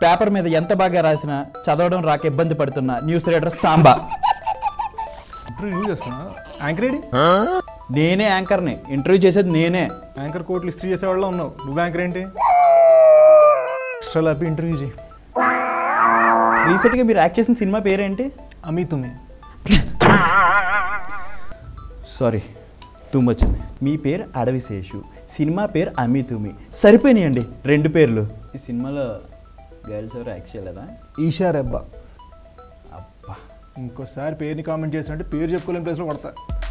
paper మీద ఎంత బాగా రాసినా చదవడం రాక ఇబ్బంది పడుతున్న news reader Samba interview use చేస్తున్నా యాంకర్ ఏడి నేనే యాంకర్ని ఇంటర్వ్యూ చేసేది నేనే యాంకర్ కోట్లు ఇస్త్రీ చేసేవాళ్ళ ఉన్నావు నువ్వు యాంకర్ ఏంటి ఎక్స్ట్రా లాపి ఇంటర్వ్యూ చేయి రీసెంట్గా మీరు యాక్ట్ చేసిన సినిమా పేరేంటి అమీ తుమ్మి సారీ తుమ్ వచ్చింది మీ పేరు అడవి శేషు సినిమా పేరు అమి తుమి సరిపోయినాయండి రెండు పేర్లు ఈ సినిమాలో గర్ల్స్ ఎవరు యాక్ట్ చేయలేదా ఈషా రెబ్బా అబ్బా ఇంకోసారి పేరుని కామెంట్ చేసినట్టు పేరు చెప్పుకోలేని ప్లేస్లో కొడతా